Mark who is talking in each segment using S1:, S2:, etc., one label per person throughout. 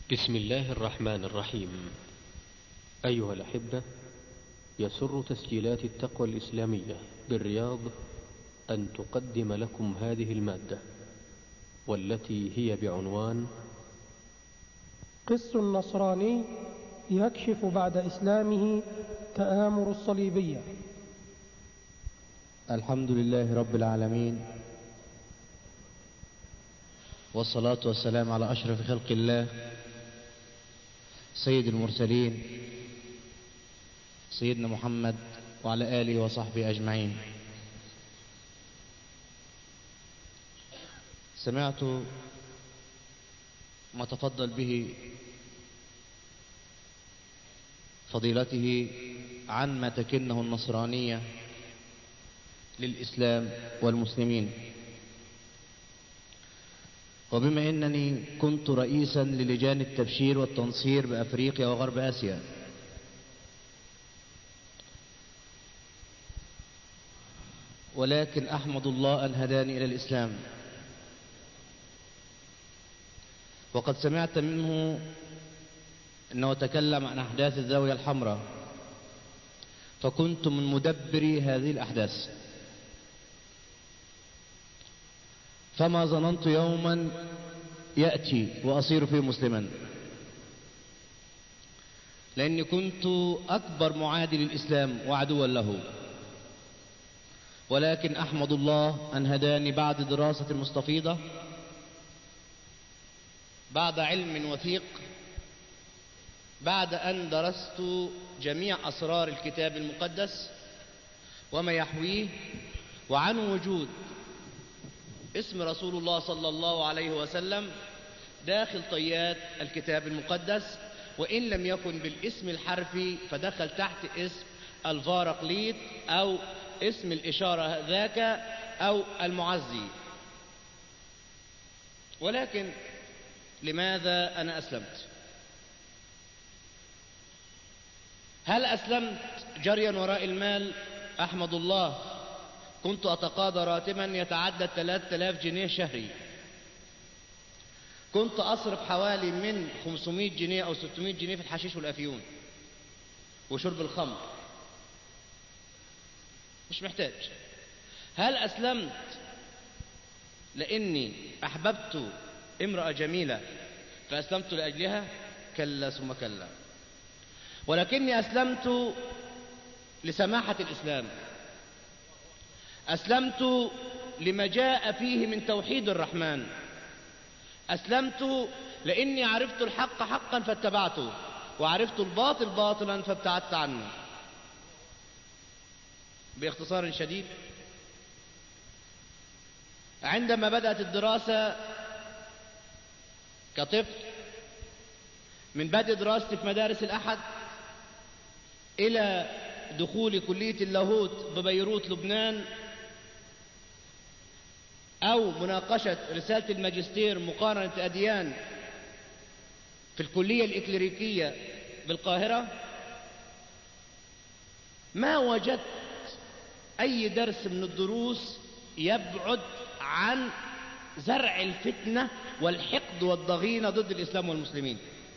S1: بسم الله الرحمن الرحيم أيها الأحبة يسر تسجيلات التقوى الإسلامية بالرياض أن تقدم لكم هذه المادة والتي هي بعنوان
S2: قس النصراني يكشف بعد إسلامه تآمر الصليبية
S3: الحمد لله رب العالمين والصلاة والسلام على أشرف خلق الله سيد المرسلين سيدنا محمد وعلى آله وصحبه أجمعين سمعت ما تفضل به فضيلته عن ما تكنه النصرانية للإسلام والمسلمين وبما أنني كنت رئيسا للجان التبشير والتنصير بأفريقيا وغرب آسيا ولكن أحمد الله أن هداني إلى الإسلام وقد سمعت منه أنه تكلم عن أحداث الزاوية الحمراء فكنت من مدبري هذه الأحداث فما ظننت يوما يأتي وأصير فيه مسلما لأني كنت أكبر معادي للإسلام وعدوا له ولكن أحمد الله أن هداني بعد دراسة مستفيضة بعد علم وثيق بعد أن درست جميع أسرار الكتاب المقدس وما يحويه وعن وجود اسم رسول الله صلى الله عليه وسلم داخل طيات الكتاب المقدس وإن لم يكن بالاسم الحرفي فدخل تحت اسم الفارقليط أو اسم الإشارة ذاك أو المعزي ولكن لماذا أنا أسلمت هل أسلمت جريا وراء المال أحمد الله كنت أتقاضى راتبا يتعدى 3000 جنيه شهري كنت أصرف حوالي من 500 جنيه أو 600 جنيه في الحشيش والأفيون وشرب الخمر مش محتاج هل أسلمت لأني أحببت امرأة جميلة فأسلمت لأجلها كلا ثم كلا ولكني أسلمت لسماحة الإسلام أسلمت لما جاء فيه من توحيد الرحمن أسلمت لأني عرفت الحق حقا فاتبعته وعرفت الباطل باطلا فابتعدت عنه باختصار شديد عندما بدأت الدراسة كطفل من بدء دراستي في مدارس الأحد إلى دخول كلية اللاهوت ببيروت لبنان أو مناقشة رسالة الماجستير مقارنة أديان في الكلية الإكليريكية بالقاهرة ما وجدت أي درس من الدروس يبعد عن زرع الفتنة والحقد والضغينة ضد الإسلام والمسلمين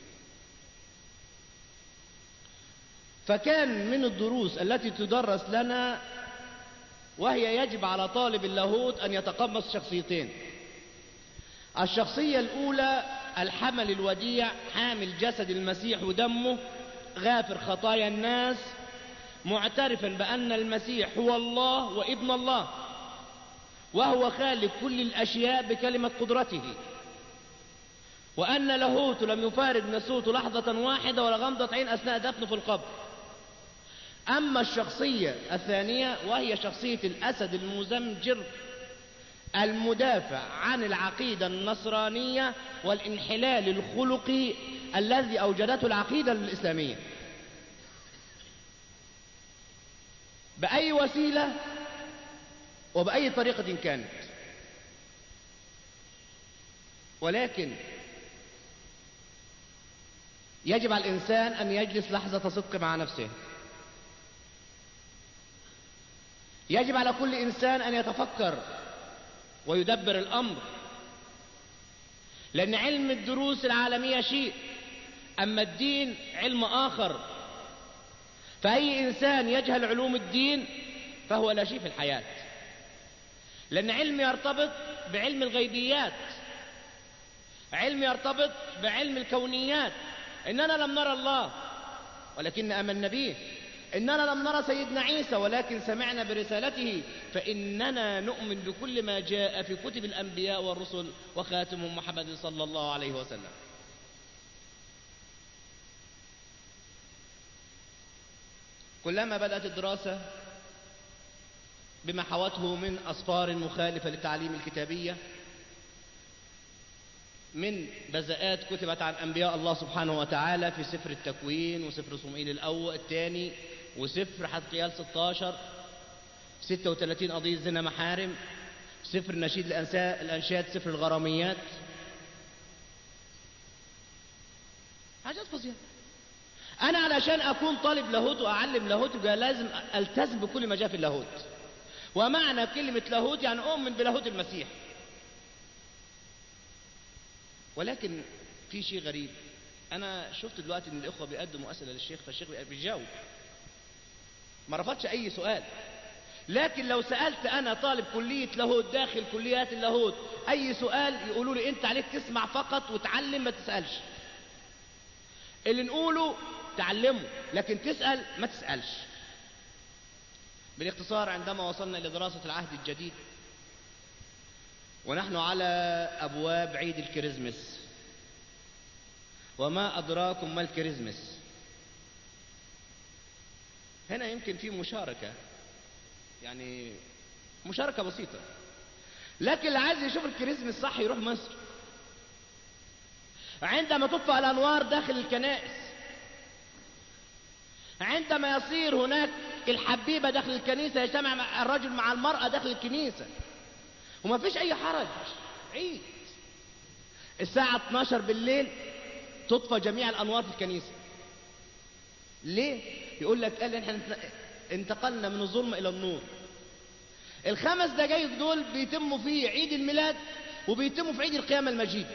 S3: فكان من الدروس التي تدرس لنا وهي يجب على طالب اللاهوت أن يتقمص شخصيتين الشخصية الأولى الحمل الوديع حامل جسد المسيح ودمه غافر خطايا الناس معترفا بأن المسيح هو الله وابن الله وهو خالق كل الأشياء بكلمة قدرته وأن لاهوت لم يفارق نسوت لحظة واحدة ولا غمضة عين أثناء دفنه في القبر أما الشخصية الثانية وهي شخصية الأسد المزمجر المدافع عن العقيدة النصرانية والانحلال الخلقي الذي أوجدته العقيدة الإسلامية بأي وسيلة وبأي طريقة كانت ولكن يجب على الإنسان أن يجلس لحظة صدق مع نفسه يجب على كل إنسان أن يتفكر ويدبر الأمر لأن علم الدروس العالمية شيء أما الدين علم آخر فأي إنسان يجهل علوم الدين فهو لا شيء في الحياة لأن علم يرتبط بعلم الغيبيات علم يرتبط بعلم الكونيات إننا لم نرى الله ولكن آمنا به إننا لم نرى سيدنا عيسى ولكن سمعنا برسالته فإننا نؤمن بكل ما جاء في كتب الأنبياء والرسل وخاتمهم محمد صلى الله عليه وسلم كلما بدأت الدراسة بما حوته من أصفار مخالفة للتعليم الكتابية من بذاءات كتبت عن أنبياء الله سبحانه وتعالى في سفر التكوين وسفر صموئيل الأول الثاني وسفر حزقيال 16 36 قضية زنا محارم سفر نشيد الأنشاد سفر الغراميات حاجات فظيعة أنا علشان أكون طالب لاهوت وأعلم لاهوت يبقى لازم ألتزم بكل ما جاء في اللاهوت ومعنى كلمة لاهوت يعني أؤمن بلاهوت المسيح ولكن في شيء غريب أنا شفت دلوقتي إن الإخوة بيقدموا أسئلة للشيخ فالشيخ بيجاوب ما رفضش أي سؤال لكن لو سألت أنا طالب كلية لاهوت داخل كليات اللاهوت أي سؤال يقولوا لي أنت عليك تسمع فقط وتعلم ما تسألش اللي نقوله تعلمه لكن تسأل ما تسألش بالاختصار عندما وصلنا إلى دراسة العهد الجديد ونحن على أبواب عيد الكريزمس وما أدراكم ما الكريزمس هنا يمكن في مشاركة يعني مشاركة بسيطة لكن اللي عايز يشوف الكريزمس صح يروح مصر عندما تطفأ الأنوار داخل الكنائس عندما يصير هناك الحبيبة داخل الكنيسة يجتمع الرجل مع المرأة داخل الكنيسة وما فيش أي حرج عيد الساعة 12 بالليل تطفى جميع الأنوار في الكنيسة ليه؟ يقول لك قال احنا انتقلنا من الظلمة إلى النور الخمس دقايق دول بيتموا فيه عيد الميلاد وبيتموا في عيد القيامة المجيد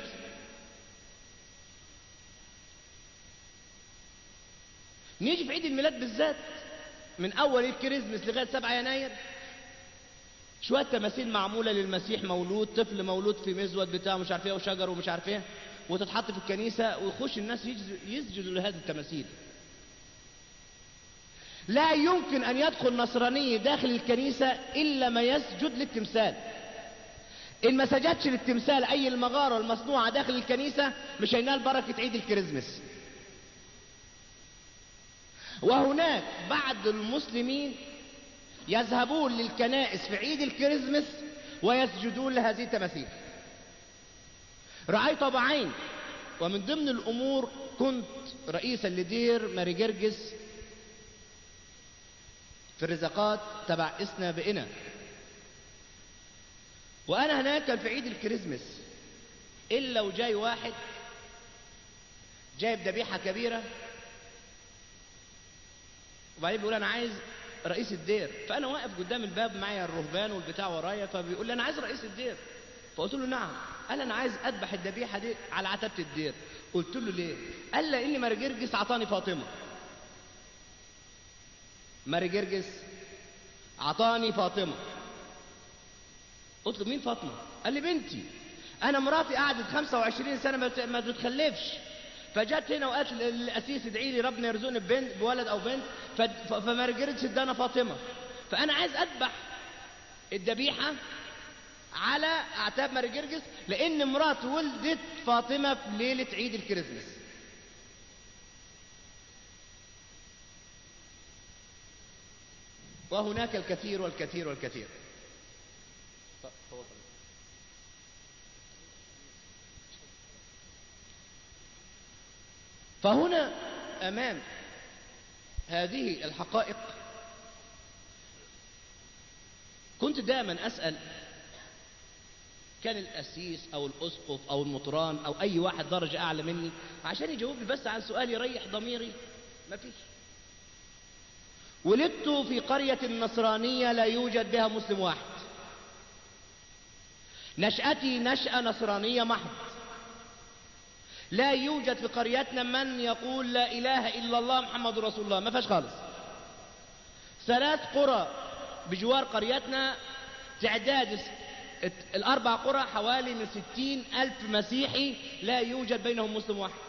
S3: نيجي في عيد الميلاد بالذات من أول الكريسماس لغاية 7 يناير شوية تماثيل معمولة للمسيح مولود طفل مولود في مزود بتاع مش عارف ايه وشجر ومش عارف ايه وتتحط في الكنيسة ويخش الناس يسجدوا لهذه التماثيل لا يمكن أن يدخل نصراني داخل الكنيسة إلا ما يسجد للتمثال إن ما سجدش للتمثال أي المغارة المصنوعة داخل الكنيسة مش هينال بركة عيد الكريسماس وهناك بعض المسلمين يذهبون للكنائس في عيد الكريسماس ويسجدون لهذه التماثيل رأيت بعين ومن ضمن الأمور كنت رئيسا لدير ماري جرجس في الرزاقات تبع اسنا بقنا وأنا هناك كان في عيد الكريسماس إلا وجاي واحد جايب ذبيحة كبيرة وبعدين بيقول أنا عايز رئيس الدير فأنا واقف قدام الباب معايا الرهبان والبتاع ورايا فبيقول لي أنا عايز رئيس الدير فقلت له نعم قال أنا عايز أذبح الذبيحة دي على عتبة الدير قلت له ليه قال لأن ماري جرجس عطاني فاطمة ماري جرجس عطاني فاطمة قلت له مين فاطمة قال لي بنتي أنا مراتي قعدت 25 سنة ما تتخلفش فجت هنا وقالت للأسيس ادعي لي ربنا يرزقني ببنت بولد أو بنت فما رجعتش ادانا فاطمة فأنا عايز أذبح الذبيحة على أعتاب ماري جرجس لأن مرات ولدت فاطمة في ليلة عيد الكريسماس وهناك الكثير والكثير والكثير فهنا أمام هذه الحقائق كنت دائما أسأل كان الأسيس أو الأسقف أو المطران أو أي واحد درجة أعلى مني عشان يجاوبني بس عن سؤال يريح ضميري ما فيش ولدت في قرية نصرانية لا يوجد بها مسلم واحد نشأتي نشأة نصرانية محض لا يوجد في قريتنا من يقول لا إله إلا الله محمد رسول الله ما فيش خالص ثلاث قرى بجوار قريتنا تعداد الأربع قرى حوالي من ستين ألف مسيحي لا يوجد بينهم مسلم واحد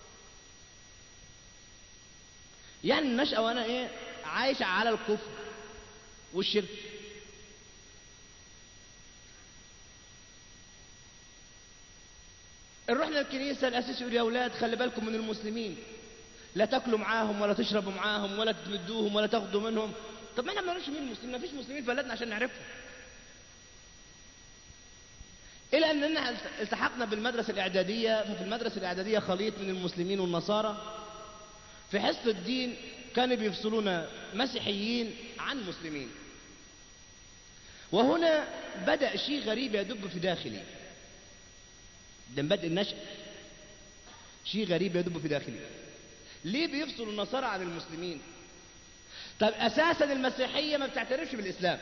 S3: يعني النشأة وأنا إيه عايش على الكفر والشرك رحنا الكنيسة الأسيس يقول يا أولاد خلي بالكم من المسلمين لا تاكلوا معاهم ولا تشربوا معاهم ولا تمدوهم ولا تاخدوا منهم طب ما احنا ما نعرفش مين المسلمين ما فيش مسلمين في بلدنا عشان نعرفهم إلى أننا التحقنا بالمدرسة الإعدادية ففي المدرسة الإعدادية خليط من المسلمين والنصارى في حصة الدين كانوا بيفصلون مسيحيين عن مسلمين وهنا بدأ شيء غريب يدب في داخلي ده بدء النشأ شيء غريب يدب في داخلي ليه بيفصلوا النصارى عن المسلمين طب أساسا المسيحية ما بتعترفش بالإسلام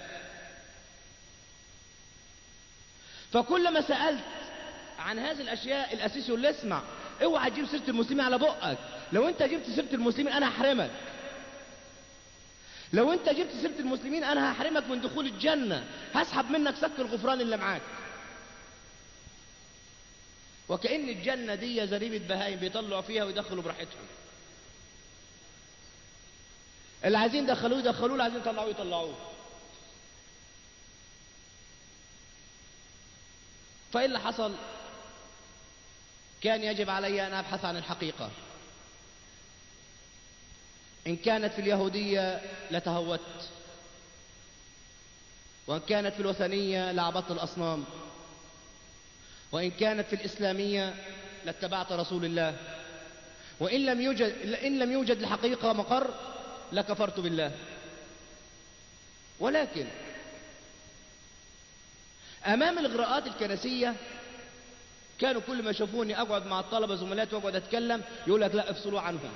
S3: فكلما سألت عن هذه الأشياء الأسيس يقول لي اسمع اوعى تجيب سيرة المسلمين على بقك لو انت جبت سيرة المسلمين انا هحرمك لو انت جبت سيرة المسلمين انا هحرمك من دخول الجنة هسحب منك سك الغفران اللي معاك وكأن الجنة دي زريبة بهايم بيطلعوا فيها ويدخلوا براحتهم اللي عايزين يدخلوه يدخلوه اللي عايزين يطلعوه يطلعوه فإيه اللي حصل كان يجب علي أن أبحث عن الحقيقة إن كانت في اليهودية لتهوت وإن كانت في الوثنية لعبطت الأصنام وإن كانت في الإسلامية لاتبعت رسول الله وإن لم يوجد إن لم يوجد الحقيقة مقر لكفرت بالله ولكن أمام الإغراءات الكنسية كانوا كل ما يشوفوني أقعد مع الطلبة زملاتي وأقعد أتكلم يقول لك لا افصلوا عنهم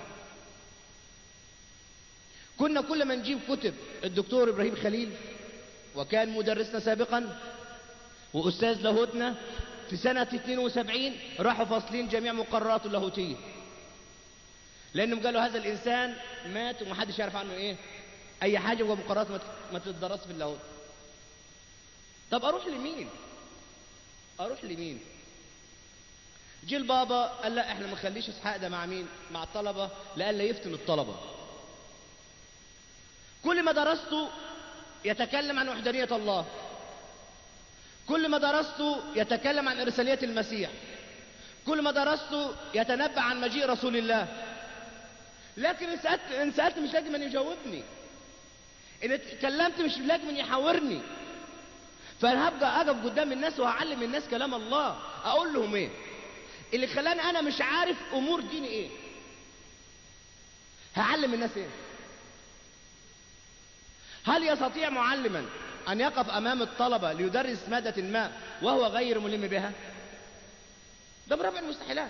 S3: كنا كل ما نجيب كتب الدكتور إبراهيم خليل وكان مدرسنا سابقا وأستاذ لاهوتنا في سنة 72 راحوا فاصلين جميع مقرراته اللاهوتية لأنهم قالوا هذا الإنسان مات ومحدش يعرف عنه إيه أي حاجة جوه مقررات ما تدرس في اللاهوت طب أروح لمين أروح لمين جه البابا قال لا احنا ما نخليش اسحاق ده مع مين مع الطلبة لألا يفتن الطلبة كل ما درسته يتكلم عن وحدانية الله كل ما درسته يتكلم عن إرسالية المسيح كل ما درسته يتنبأ عن مجيء رسول الله لكن إن سألت, إن سألت مش لاقي من يجاوبني إن اتكلمت مش لاقي من يحاورني فأنا هبقى أقف قدام الناس وهعلم الناس كلام الله أقول لهم إيه اللي خلاني أنا مش عارف أمور ديني إيه هعلم الناس إيه هل يستطيع معلما أن يقف أمام الطلبة ليدرس مادة ما وهو غير ملم بها ده برفع المستحيلات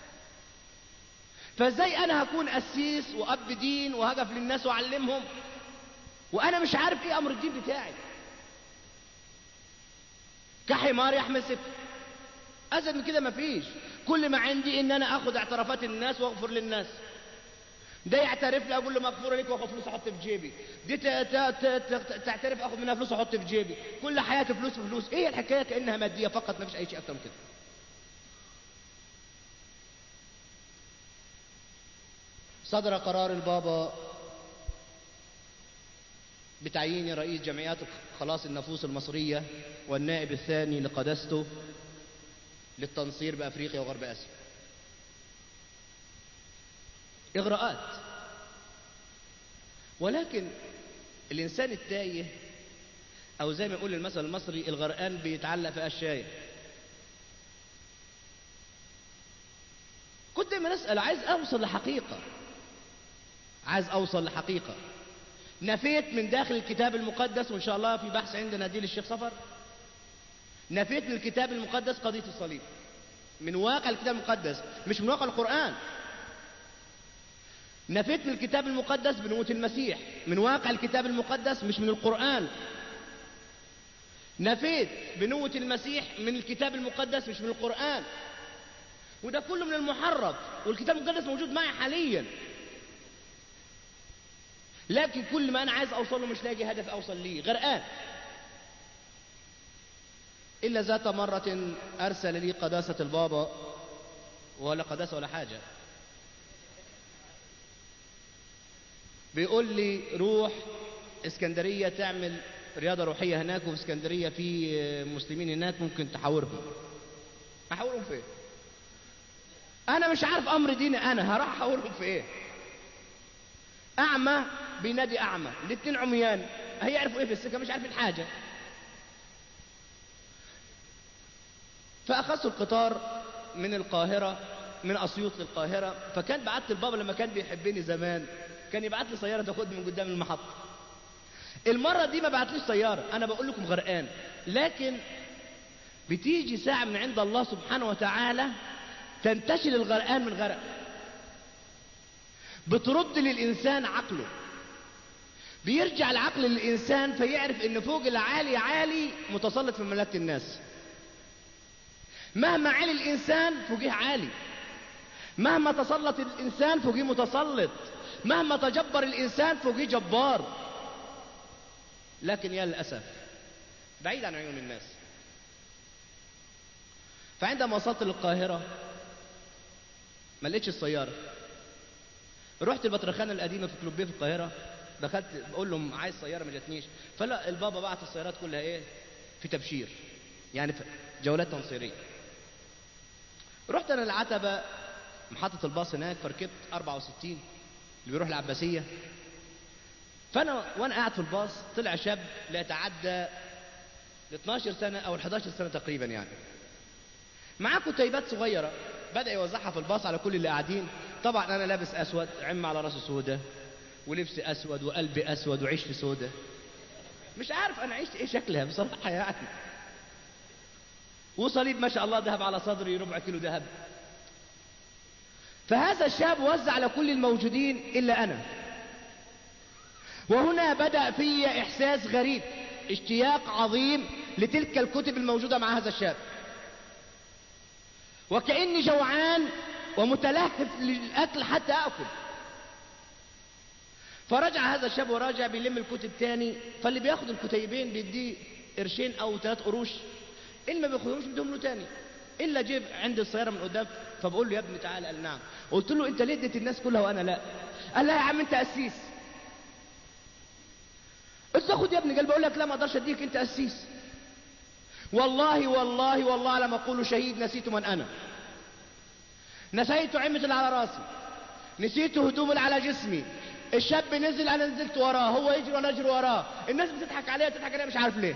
S3: فازاي انا هكون قسيس واب دين وهقف للناس واعلمهم وانا مش عارف ايه امر الدين بتاعي كحمار يحمل سفر ازيد من كده مفيش كل ما عندي ان انا اخد اعترافات الناس واغفر للناس ده يعترف لي اقول له مغفوره لك واخد فلوس احط في جيبي دي تعترف اخد منها فلوس احط في جيبي كل حياتي فلوس في فلوس ايه الحكايه كانها ماديه فقط ما فيش اي شيء اكتر من كده صدر قرار البابا بتعيين رئيس جمعيات خلاص النفوس المصرية والنائب الثاني لقدسته للتنصير بأفريقيا وغرب آسيا إغراءات ولكن الإنسان التايه أو زي ما يقول المثل المصري الغرقان بيتعلق في أشياء كنت دايما أسأل عايز أوصل لحقيقة عايز أوصل لحقيقة نفيت من داخل الكتاب المقدس وإن شاء الله في بحث عندنا دي للشيخ صفر نفيت من الكتاب المقدس قضية الصليب من واقع الكتاب المقدس مش من واقع القرآن نفيت من الكتاب المقدس بنوة المسيح من واقع الكتاب المقدس مش من القرآن نفيت بنوة المسيح من الكتاب المقدس مش من القرآن وده كله من المحرف والكتاب المقدس موجود معي حاليا لكن كل ما انا عايز اوصل له مش لاقي هدف اوصل ليه غرقان الا ذات مرة ارسل لي قداسة البابا ولا قداسة ولا حاجة بيقول لي روح اسكندرية تعمل رياضة روحية هناك وفي اسكندرية في مسلمين هناك ممكن تحاورهم احاورهم في ايه انا مش عارف امر ديني انا هروح احاورهم في ايه اعمى بينادي اعمى الاتنين عميان هيعرفوا ايه في السكه مش عارفين حاجه فاخذت القطار من القاهره من اسيوط للقاهره فكان بعت البابا لما كان بيحبني زمان كان يبعت لي سياره تاخدني من قدام المحطه المره دي ما بعتليش سياره انا بقول لكم غرقان لكن بتيجي ساعه من عند الله سبحانه وتعالى تنتشل الغرقان من غرق بترد للإنسان عقله بيرجع العقل للإنسان فيعرف إن فوق العالي عالي متسلط في مملكة الناس مهما علي الإنسان فوقيه عالي مهما تسلط الإنسان فوقيه متسلط مهما تجبر الإنسان فوقيه جبار لكن يا للأسف بعيد عن عيون الناس فعندما وصلت للقاهرة ما لقيتش السيارة رحت البطرخانة القديمة في كلوبيه في القاهرة دخلت بقول لهم عايز سيارة ما جاتنيش فلا البابا بعت السيارات كلها ايه في تبشير يعني في جولات تنصيرية رحت انا العتبة محطة الباص هناك فركبت 64 اللي بيروح العباسية فانا وانا قاعد في الباص طلع شاب لا يتعدى ل 12 سنة او ال 11 سنة تقريبا يعني معاه كتيبات صغيرة بدأ يوزعها في الباص على كل اللي قاعدين طبعا أنا لابس أسود عم على راسي سودة ولبس أسود وقلبي أسود وعيشتي سودة مش عارف أنا عشت إيه شكلها بصراحة يعني وصليب ما شاء الله ذهب على صدري ربع كيلو ذهب فهذا الشاب وزع على كل الموجودين إلا أنا وهنا بدأ في إحساس غريب اشتياق عظيم لتلك الكتب الموجودة مع هذا الشاب وكأني جوعان ومتلهف للأكل حتى أكل فرجع هذا الشاب وراجع بيلم الكتب تاني فاللي بياخد الكتيبين بيديه قرشين أو ثلاث قروش اللي ما بياخدهمش بدهم له تاني إلا جيب عند السيارة من قدام فبقول له يا ابني تعالى قال نعم قلت له أنت ليه اديت الناس كلها وأنا لا قال لا يا عم أنت قسيس قلت له خد يا ابني قال بقول لك لا ما اقدرش اديك انت قسيس والله والله والله لما اقول شهيد نسيت من انا نسيت عمة اللي على راسي نسيت هدوم اللي على جسمي الشاب نزل انا نزلت وراه هو يجري وانا اجري وراه الناس بتضحك عليا بتضحك عليا مش عارف ليه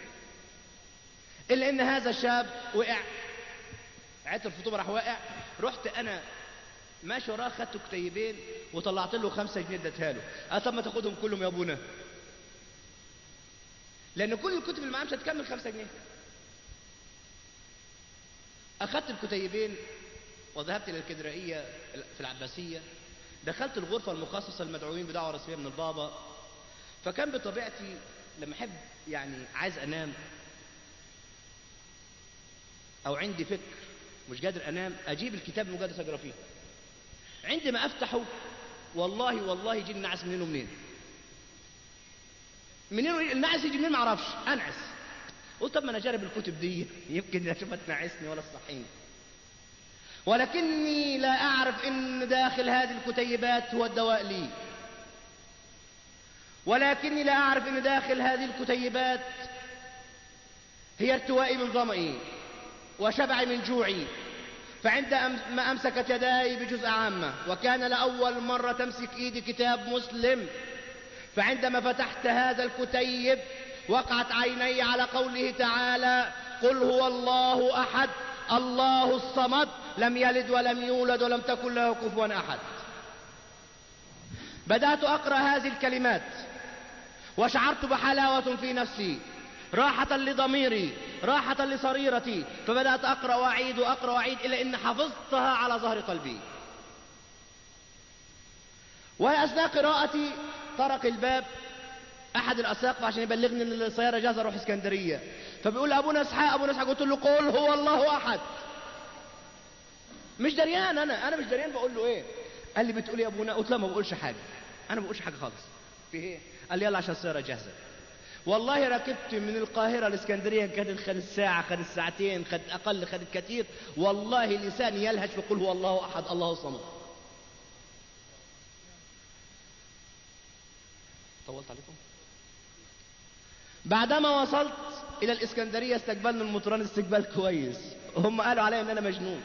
S3: الا ان هذا الشاب وقع عطر الفطوبه راح واقع رحت انا ماشي وراه خدت كتيبين وطلعت له خمسة جنيه اديتها له قال طب ما تاخدهم كلهم يا ابونا لان كل الكتب اللي معاه مش هتكمل خمسة جنيه اخدت الكتيبين وذهبت الى الكدرائيه في العباسيه دخلت الغرفه المخصصه للمدعوين بدعوه رسميه من البابا فكان بطبيعتي لما احب يعني عايز انام او عندي فكر مش قادر انام اجيب الكتاب المقدس اقرا فيه عندما افتحه والله والله يجي النعس منين ومنين منين النعس يجي منين ما اعرفش انعس قلت طب ما انا اجرب الكتب دي يمكن اشوفها تنعسني ولا تصحيني ولكني لا اعرف ان داخل هذه الكتيبات هو الدواء لي ولكني لا اعرف ان داخل هذه الكتيبات هي ارتوائي من ظمئي وشبعي من جوعي فعندما امسكت يداي بجزء عامه وكان لاول مره تمسك ايدي كتاب مسلم فعندما فتحت هذا الكتيب وقعت عيني على قوله تعالى قل هو الله احد الله الصمد لم يلد ولم يولد ولم تكن له كفوا احد بدات اقرا هذه الكلمات وشعرت بحلاوه في نفسي راحة لضميري راحة لصريرتي فبدأت أقرأ وأعيد وأقرأ وأعيد إلى أن حفظتها على ظهر قلبي وأثناء قراءتي طرق الباب احد الاساقفه عشان يبلغني ان السياره جاهزه اروح اسكندريه فبيقول ابونا اسحاق ابونا اسحاق قلت له قول هو الله احد مش دريان انا انا مش دريان بقول له ايه قال لي بتقول إيه يا ابونا قلت له ما بقولش حاجه انا ما بقولش حاجه خالص في ايه قال لي يلا عشان السياره جاهزه والله ركبت من القاهرة الإسكندرية كانت خدت ساعة خدت ساعتين خدت أقل خدت كثير والله لساني يلهج يقول هو الله أحد الله الصمد طولت عليكم بعدما وصلت إلى الإسكندرية استقبلنا المطران استقبال كويس هم قالوا علي أن أنا مجنون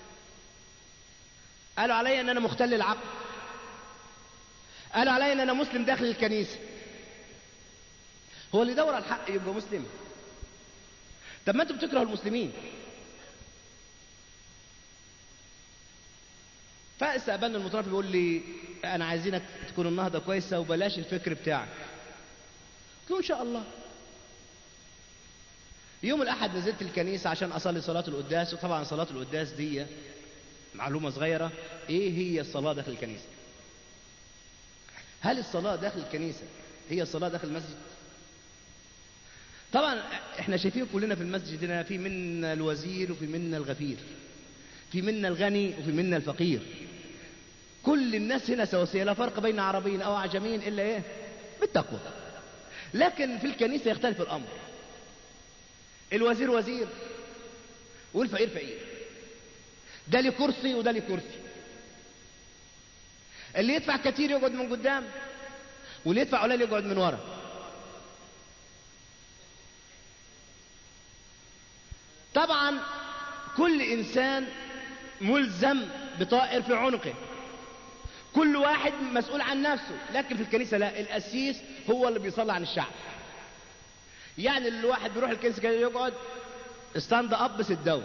S3: قالوا علي أن أنا مختل العقل قالوا علي أن أنا مسلم داخل الكنيسة هو اللي يدور على الحق يبقى مسلم طب ما انتوا بتكرهوا المسلمين فاستقبلنا المترافق بيقول لي انا عايزينك تكون النهضه كويسه وبلاش الفكر بتاعك قلت له ان شاء الله يوم الاحد نزلت الكنيسه عشان اصلي صلاه القداس وطبعا صلاه القداس دي معلومه صغيره ايه هي الصلاه داخل الكنيسه هل الصلاه داخل الكنيسه هي الصلاه داخل المسجد طبعا احنا شايفين كلنا في المسجد هنا في منا الوزير وفي منا الغفير في منا الغني وفي منا الفقير كل الناس هنا سواسية لا فرق بين عربيين او اعجميين الا ايه بالتقوى لكن في الكنيسة يختلف الامر الوزير وزير والفقير فقير ده لي كرسي وده لي كرسي اللي يدفع كتير يقعد من قدام واللي يدفع قليل يقعد من ورا طبعا كل انسان ملزم بطائر في عنقه كل واحد مسؤول عن نفسه لكن في الكنيسه لا القسيس هو اللي بيصلي عن الشعب يعني الواحد بيروح الكنيسه كده يقعد ستاند اب سداون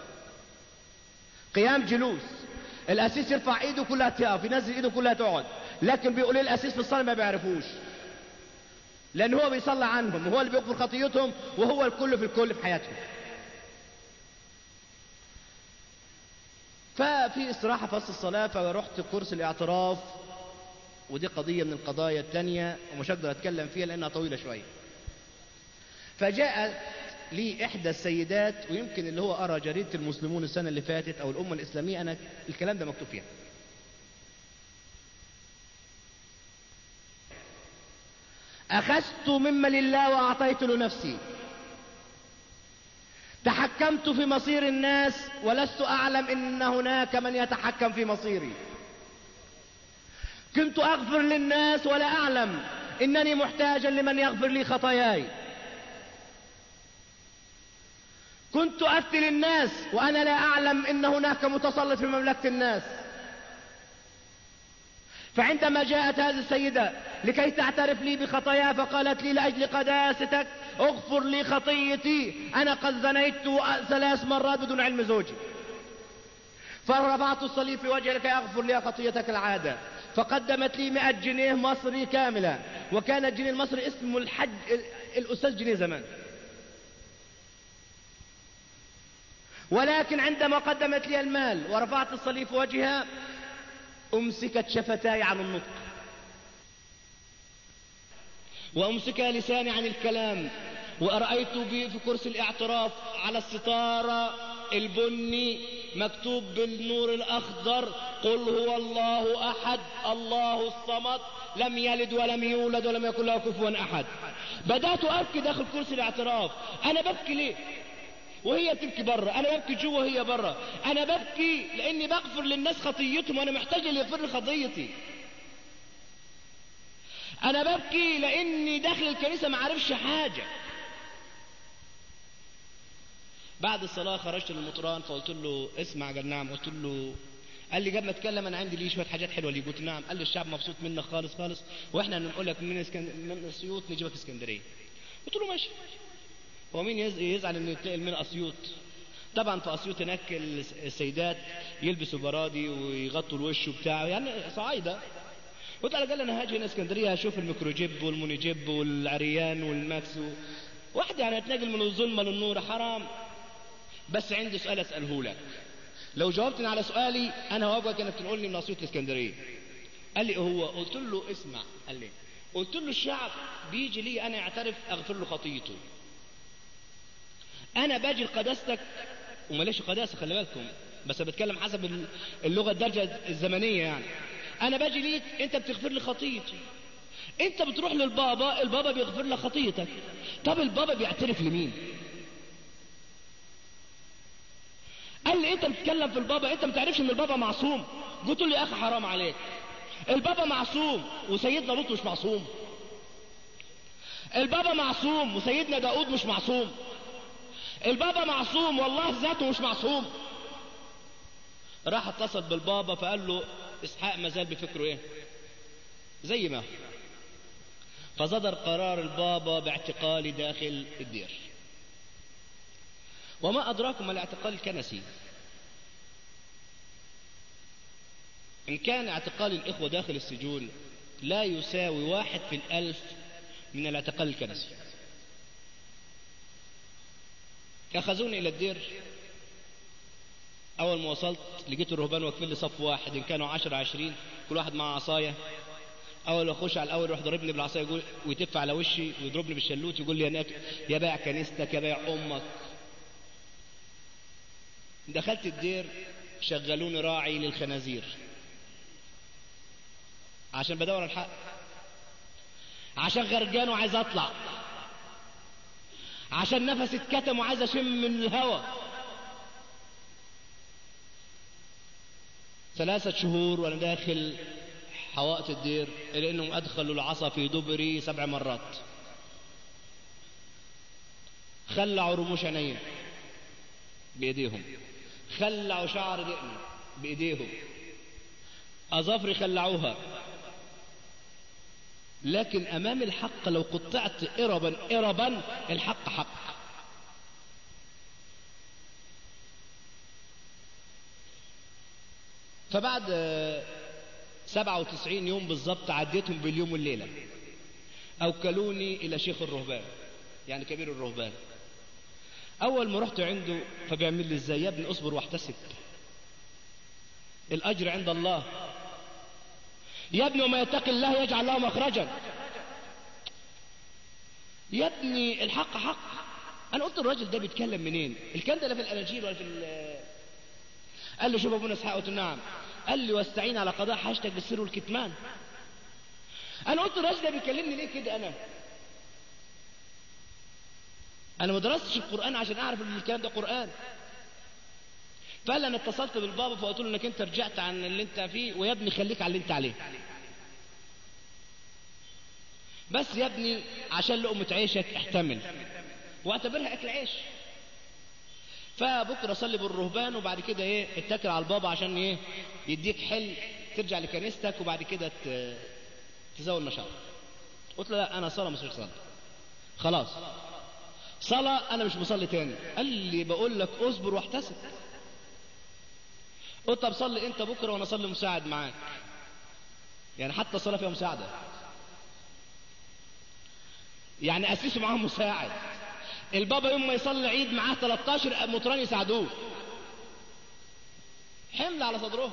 S3: قيام جلوس القسيس يرفع ايده كلها تقف ينزل ايده كلها تقعد لكن بيقول ايه القسيس في الصلاه ما بيعرفوش لان هو بيصلي عنهم وهو اللي بيغفر خطيتهم وهو الكل في الكل في حياتهم ففي استراحة في وسط الصلاة فرحت كورس الاعتراف ودي قضية من القضايا الثانية ومش هقدر أتكلم فيها لأنها طويلة شوية فجاءت لي إحدى السيدات ويمكن اللي هو أرى جريدة المسلمون السنة اللي فاتت أو الأمة الإسلامية أنا الكلام ده مكتوب فيها أخذت مما لله وأعطيت لنفسي تحكمت في مصير الناس ولست أعلم إن هناك من يتحكم في مصيري كنت أغفر للناس ولا أعلم إنني محتاجا لمن يغفر لي خطاياي كنت أفتي للناس وأنا لا أعلم إن هناك متسلط في مملكة الناس فعندما جاءت هذه السيدة لكي تعترف لي بخطاياها فقالت لي لأجل قداستك اغفر لي خطيتي أنا قد زنيت ثلاث مرات بدون علم زوجي فرفعت الصليب في وجهي لكي أغفر لي خطيتك العادة فقدمت لي 100 جنيه مصري كاملة وكان الجنيه المصري اسمه الحج الأستاذ جنيه زمان ولكن عندما قدمت لي المال ورفعت الصليب في وجهها أمسكت شفتاي عن النطق وأمسك لساني عن الكلام وأرأيت في كرسي الاعتراف على الستارة البني مكتوب بالنور الأخضر قل هو الله أحد الله الصمد لم يلد ولم يولد ولم يكن له كفوا أحد بدأت أبكي داخل كرسي الاعتراف أنا ببكي ليه وهي بتبكي بره انا ببكي جوه وهي بره انا ببكي لاني بغفر للناس خطيتهم وانا محتاج اللي يغفر لي خطيتي انا ببكي لاني داخل الكنيسه ما عارفش حاجه بعد الصلاه خرجت للمطران فقلت له اسمع قال نعم قلت له قال لي قبل ما اتكلم انا عندي ليه شويه حاجات حلوه ليه قلت نعم قال لي الشعب مبسوط منك خالص خالص واحنا نقول لك من اسكن... من اسيوط نجيبك اسكندريه قلت له ماشي هو مين يزعل انه يتنقل من اسيوط طبعا في اسيوط هناك السيدات يلبسوا برادي ويغطوا الوش بتاعه يعني صعايده قلت على الاقل انا هاجي هنا اسكندريه هشوف الميكروجيب والمونيجيب والعريان والماكس و... واحد يعني هتنقل من الظلمه للنور حرام بس عندي سؤال اساله لك لو جاوبتني على سؤالي انا هوافقك انك تنقلني من اسيوط لاسكندريه قال لي هو قلت له اسمع قال لي قلت له الشعب بيجي لي انا يعترف اغفر له خطيته انا باجي لقداستك وماليش قداسه خلي بالكم بس بتكلم حسب اللغة الدارجة الزمنية يعني انا باجي ليك انت بتغفر لي خطيتي انت بتروح للبابا البابا بيغفر لك خطيتك طب البابا بيعترف لمين قال لي انت بتتكلم في البابا انت ما تعرفش ان البابا معصوم قلت له يا اخي حرام عليك البابا معصوم وسيدنا لوط مش معصوم البابا معصوم وسيدنا داود مش معصوم البابا معصوم والله ذاته مش معصوم راح اتصل بالبابا فقال له اسحاق ما زال بفكره ايه زي ما هو فصدر قرار البابا باعتقالي داخل الدير وما أدراكم ما الاعتقال الكنسي إن كان اعتقال الإخوة داخل السجون لا يساوي واحد في الألف من الاعتقال الكنسي أخذوني إلى الدير أول ما وصلت لقيت الرهبان واقفين لي صف واحد إن كانوا عشرة عشرين كل واحد مع عصاية أول ما أخش على الأول يروح ضربني بالعصاية يقول ويتف على وشي ويضربني بالشلوت يقول لي يا, يا بايع كنيستك يا بايع أمك دخلت الدير شغلوني راعي للخنازير عشان بدور الحق عشان غرقان وعايز اطلع عشان نفسي اتكتم وعايز اشم من الهواء ثلاثة شهور وانا داخل حوائط الدير الى انهم ادخلوا العصا في دبري سبع مرات خلعوا رموش عيني بايديهم خلعوا شعر دقني بايديهم اظافري خلعوها لكن امام الحق لو قطعت اربا اربا الحق حق فبعد سبعة وتسعين يوم بالضبط عديتهم باليوم والليلة أوكلوني إلى شيخ الرهبان يعني كبير الرهبان أول ما رحت عنده فبيعمل لي إزاي يا ابني أصبر واحتسب الأجر عند الله يا ابني وما يتقي الله يجعل له مخرجا يا ابني الحق حق أنا قلت الراجل ده بيتكلم منين الكلام ده لا في الأناجيل ولا في قال لي شوف ابونا اسحاق قلت نعم قال لي واستعين على قضاء حاجتك بالسر والكتمان انا قلت الراجل ده بيكلمني ليه كده انا انا ما درستش القران عشان اعرف ان الكلام ده قران فقال انا اتصلت بالبابا فقلت له انك انت رجعت عن اللي انت فيه ويا ابني خليك على اللي انت عليه بس يا ابني عشان لقمة عيشك احتمل واعتبرها اكل عيش فبكره صلي بالرهبان وبعد كده ايه اتكل على البابا عشان ايه يديك حل ترجع لكنيستك وبعد كده تزود نشاط قلت له لا انا صلاه مش صلاه خلاص صلاة أنا مش بصلي تاني قال لي بقول لك اصبر واحتسب قلت طب صلي أنت بكرة وأنا أصلي مساعد معاك يعني حتى الصلاة فيها مساعدة يعني أسسوا معاهم مساعد البابا يوم ما يصلي عيد معاه 13 مطران يساعدوه حمل على صدره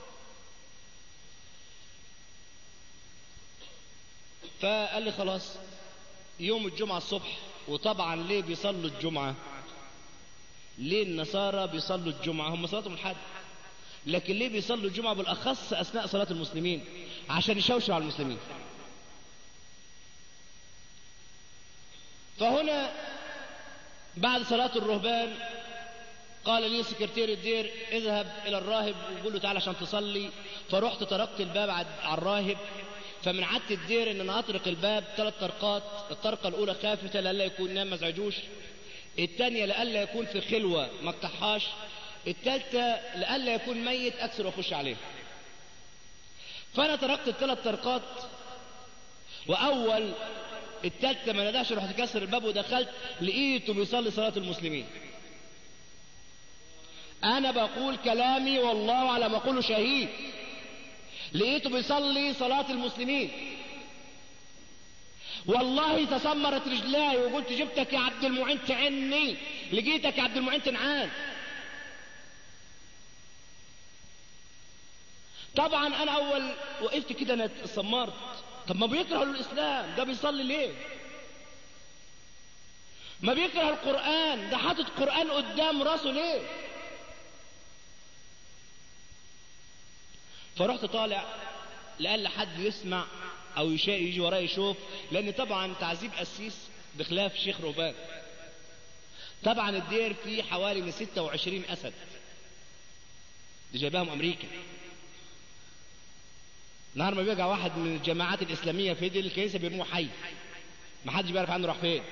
S3: فقال لي خلاص يوم الجمعة الصبح وطبعا ليه بيصلوا الجمعة ليه النصارى بيصلوا الجمعة هم صلاتهم الحد لكن ليه بيصلوا الجمعة بالأخص أثناء صلاة المسلمين عشان يشوشوا على المسلمين فهنا بعد صلاة الرهبان قال لي سكرتير الدير اذهب إلى الراهب وقول له تعالى عشان تصلي فرحت طرقت الباب على الراهب فمن عادة الدير ان انا اطرق الباب ثلاث طرقات الطرقة الاولى خافتة لألا يكون نام ما ازعجوش الثانية لألا يكون في خلوة ما افتحهاش الثالثة لألا يكون ميت اكسر واخش عليه فانا طرقت الثلاث طرقات واول الثالثة ما نداش رحت كسر الباب ودخلت لقيته بيصلي صلاة المسلمين انا بقول كلامي والله على ما اقوله شهيد لقيته بيصلي صلاة المسلمين والله تسمرت رجلاي وقلت جبتك يا عبد المعين تعني لقيتك يا عبد المعين تنعان طبعا انا اول وقفت كده انا سمرت طب ما بيكرهوا الاسلام ده بيصلي ليه ما بيكره القرآن ده حاطط قرآن قدام راسه ليه فرحت طالع لألا حد يسمع او يشاء يجي ورايا يشوف لان طبعا تعذيب قسيس بخلاف شيخ رهبان طبعا الدير فيه حوالي من 26 اسد دي جايباهم امريكا نهار ما بيرجع واحد من الجماعات الاسلاميه في دي الكنيسه بيرموه حي ما حدش بيعرف عنه راح فين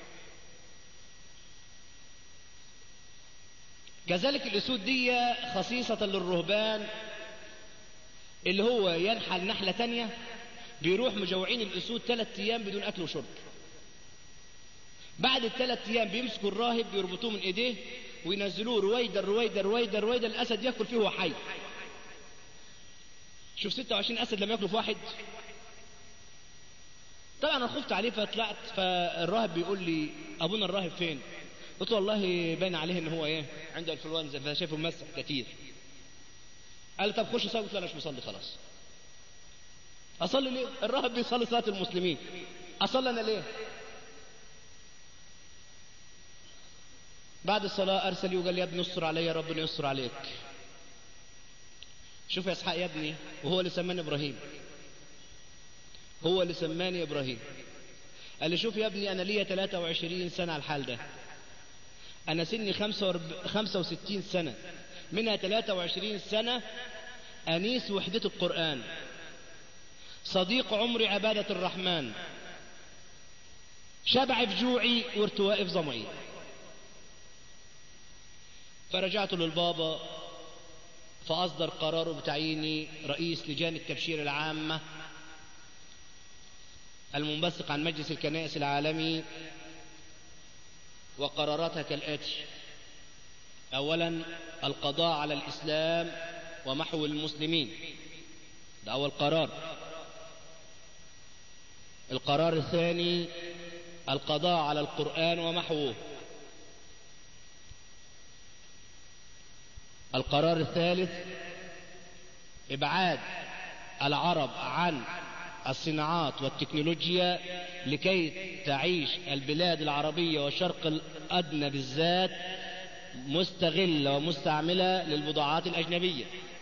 S3: كذلك الاسود دي خصيصه للرهبان اللي هو ينحل نحله تانية بيروح مجوعين الاسود ثلاث ايام بدون اكل وشرب بعد الثلاث ايام بيمسكوا الراهب بيربطوه من ايديه وينزلوه رويدا رويدا رويدا رويدا الاسد ياكل فيه وهو حي شوف 26 اسد لما ياكلوا في واحد طبعا انا خفت عليه فطلعت فالراهب بيقول لي ابونا الراهب فين قلت له والله باين عليه ان هو ايه عنده انفلونزا فشايفه ممسح كتير قال طب خش صلي قلت له انا مش مصلي خلاص اصلي ليه الراهب بيصلي صلاه المسلمين اصلي انا ليه بعد الصلاة أرسل لي وقال لي يا ابني استر علي ربنا يستر عليك شوف يا إسحاق يا ابني وهو اللي سماني إبراهيم هو اللي سماني إبراهيم قال لي شوف يا ابني أنا ليا 23 سنة على الحال ده أنا سني 65 سنة منها 23 سنة أنيس وحدة القرآن صديق عمري عبادة الرحمن شبع في جوعي وارتواء في ظمئي فرجعت للبابا فأصدر قراره بتعييني رئيس لجان التبشير العامة المنبثق عن مجلس الكنائس العالمي وقراراتها كالآتي أولا القضاء على الإسلام ومحو المسلمين ده أول قرار القرار الثاني القضاء على القرآن ومحوه القرار الثالث ابعاد العرب عن الصناعات والتكنولوجيا لكي تعيش البلاد العربية والشرق الأدنى بالذات مستغلة ومستعملة للبضاعات الأجنبية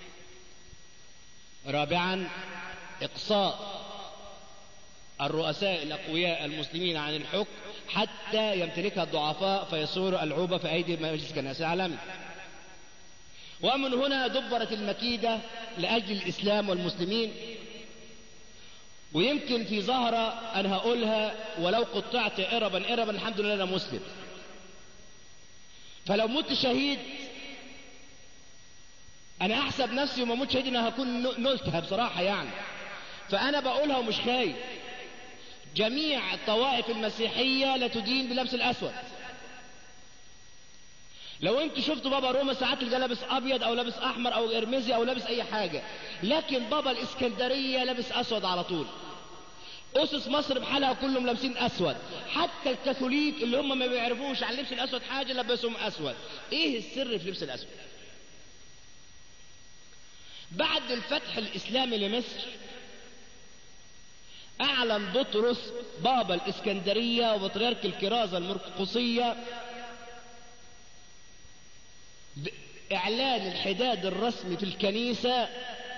S3: رابعا إقصاء الرؤساء الأقوياء المسلمين عن الحكم حتى يمتلكها الضعفاء فيصير العوبة في أيدي مجلس الكنائس العالمي ومن هنا دبرت المكيدة لأجل الإسلام والمسلمين ويمكن في ظهرة أنا هقولها ولو قطعت إربا إربا الحمد لله أنا مسلم فلو مت شهيد أنا أحسب نفسي وما مت شهيد أنا هكون نلتها بصراحة يعني فأنا بقولها ومش خايف جميع الطوائف المسيحية لا تدين بلبس الأسود لو انت شفتوا بابا روما ساعات تلقى لابس ابيض او لابس احمر او ارمزي او لابس اي حاجه لكن بابا الاسكندريه لابس اسود على طول اسس مصر بحالها كلهم لابسين اسود حتى الكاثوليك اللي هم ما بيعرفوش عن لبس الاسود حاجه لبسهم اسود ايه السر في لبس الاسود بعد الفتح الاسلامي لمصر اعلن بطرس بابا الاسكندريه وبطريرك الكرازه المرقصيه إعلان الحداد الرسمي في الكنيسة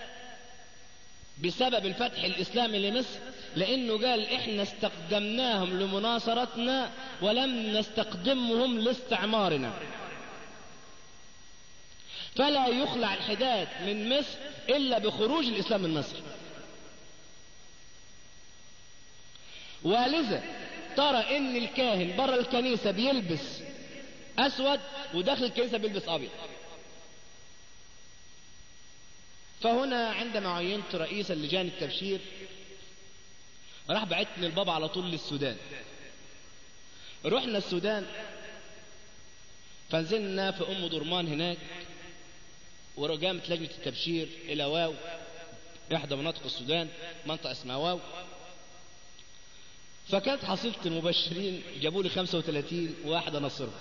S3: بسبب الفتح الإسلامي لمصر لأنه قال إحنا استخدمناهم لمناصرتنا ولم نستخدمهم لاستعمارنا فلا يخلع الحداد من مصر إلا بخروج الإسلام من مصر ولذا ترى إن الكاهن برا الكنيسة بيلبس اسود وداخل الكنيسه بيلبس ابيض فهنا عندما عينت رئيسا لجان التبشير راح بعتني البابا على طول للسودان رحنا السودان فنزلنا في ام درمان هناك ورجامت لجنه التبشير الى واو احدى مناطق السودان منطقه اسمها واو فكانت حصيله المبشرين جابوا لي 35 واحد انصرهم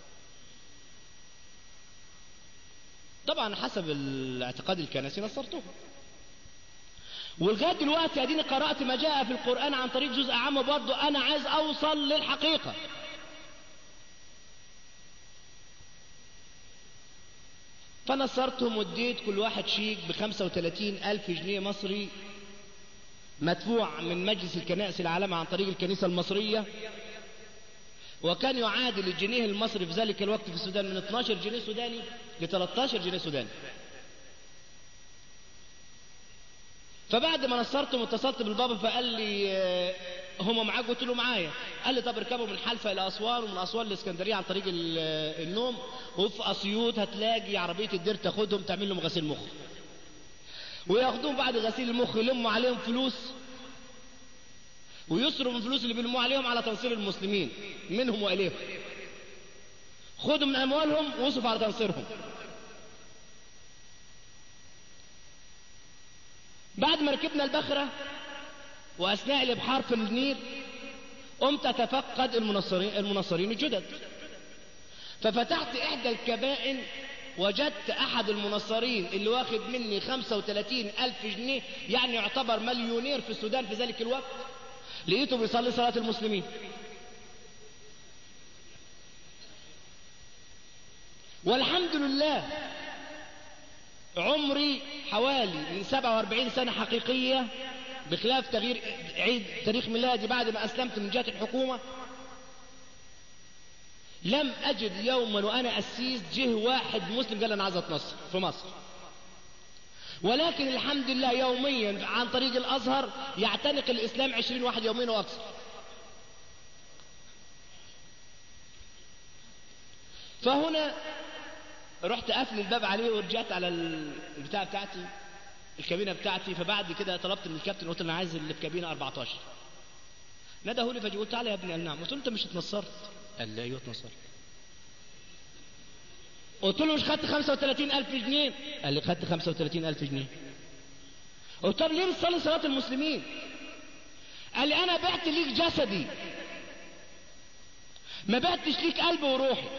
S3: طبعا حسب الاعتقاد الكنسي نصرته ولغايه دلوقتي اديني قرات ما جاء في القران عن طريق جزء عام برضه انا عايز اوصل للحقيقه فنصرتهم واديت كل واحد شيك ب 35 ألف جنيه مصري مدفوع من مجلس الكنائس العالمي عن طريق الكنيسة المصرية وكان يعادل الجنيه المصري في ذلك الوقت في السودان من 12 جنيه سوداني ل 13 جنيه سوداني فبعد ما نصرتهم واتصلت بالبابا فقال لي آه، هم معاك قلت له معايا قال لي طب اركبوا من حلفة الى اسوان ومن اسوان لاسكندريه عن طريق ال- النوم وفي اسيوط هتلاقي عربيه الدير تاخدهم تعمل لهم غسيل مخ وياخدوهم بعد غسيل المخ يلموا عليهم فلوس ويصرفوا من الفلوس اللي بيلموا عليهم على تنصير المسلمين منهم واليهم خدوا من اموالهم واصرفوا على تنصيرهم بعد ما ركبنا البخرة وأثناء الإبحار في النيل قمت أتفقد المنصرين, المنصرين الجدد ففتحت إحدى الكبائن وجدت أحد المنصرين اللي واخد مني 35 ألف جنيه يعني يعتبر مليونير في السودان في ذلك الوقت لقيته بيصلي صلاة المسلمين والحمد لله عمري حوالي من 47 سنة حقيقية بخلاف تغيير عيد تاريخ ميلادي بعد ما أسلمت من جهة الحكومة لم أجد يوما وأنا أسيس جه واحد مسلم قال أنا عايز أتنصر في مصر ولكن الحمد لله يوميا عن طريق الأزهر يعتنق الإسلام عشرين واحد يوميا وأكثر فهنا رحت قافل الباب عليه ورجعت على البتاع بتاعتي الكابينه بتاعتي فبعد كده طلبت من الكابتن قلت له انا عايز اللي في كابينه 14 نده لي فجي قلت تعالى يا ابني قال نعم قلت له انت مش اتنصرت قال لي ايوه اتنصرت قلت له مش خدت 35000 جنيه قال لي خدت 35000 جنيه قلت طب ليه بتصلي صلاه المسلمين قال لي انا بعت ليك جسدي ما بعتش ليك قلبي وروحي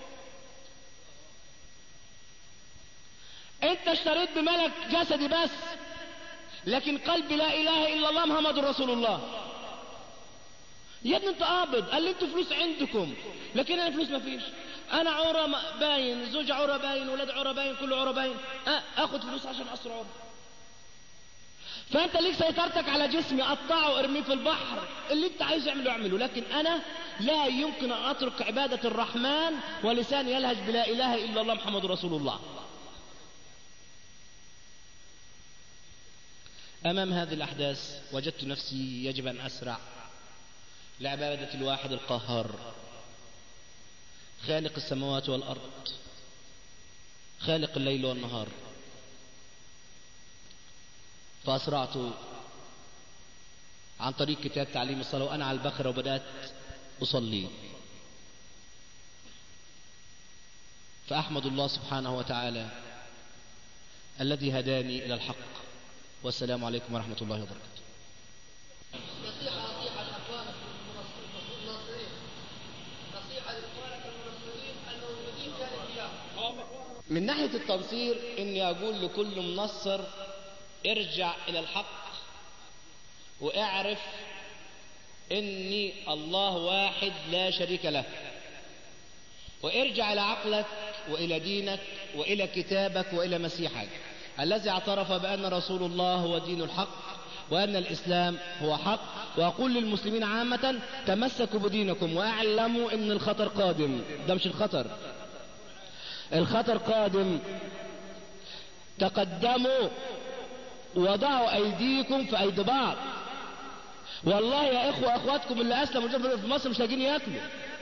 S3: انت اشتريت بملك جسدي بس لكن قلبي لا اله الا الله محمد رسول الله يا ابني انت قابض قال لي انتوا فلوس عندكم لكن انا فلوس ما فيش انا عورة ما- باين زوج عورة باين ولاد عورة باين كله عورة باين اه اخد فلوس عشان اصر عورة فانت ليك سيطرتك على جسمي قطعه وارميه في البحر اللي انت عايز اعمله اعمله لكن انا لا يمكن ان اترك عبادة الرحمن ولساني يلهج بلا اله الا الله محمد رسول الله أمام هذه الأحداث وجدت نفسي يجب أن أسرع لعبادة الواحد القهار خالق السماوات والأرض خالق الليل والنهار فأسرعت عن طريق كتاب تعليم الصلاة وأنا على البخرة وبدأت أصلي فأحمد الله سبحانه وتعالى الذي هداني إلى الحق والسلام عليكم ورحمة الله وبركاته
S4: نصيحة نصيحة لإخوانك المناصرين نصيحة لإخوانك المناصرين الموجودين كان
S3: من ناحية التنصير إني أقول لكل منصر ارجع إلى الحق واعرف إني الله واحد لا شريك له وارجع إلى عقلك وإلى دينك وإلى كتابك وإلى مسيحك الذي اعترف بأن رسول الله هو دين الحق وأن الإسلام هو حق وأقول للمسلمين عامة تمسكوا بدينكم واعلموا أن الخطر قادم ده مش الخطر الخطر قادم تقدموا وضعوا أيديكم في أيدي بعض والله يا إخوة أخواتكم اللي أسلموا جنب في مصر مش لاقيين ياكلوا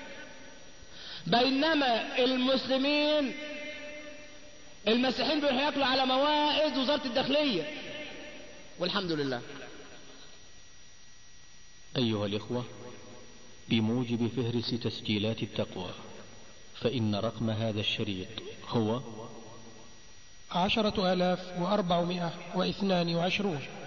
S3: بينما المسلمين المسيحيين بيروحوا ياكلوا على موائد وزارة الداخلية والحمد لله
S1: أيها الإخوة بموجب فهرس تسجيلات التقوى فإن رقم هذا الشريط هو
S2: عشرة آلاف وأربعمائة واثنان وعشرون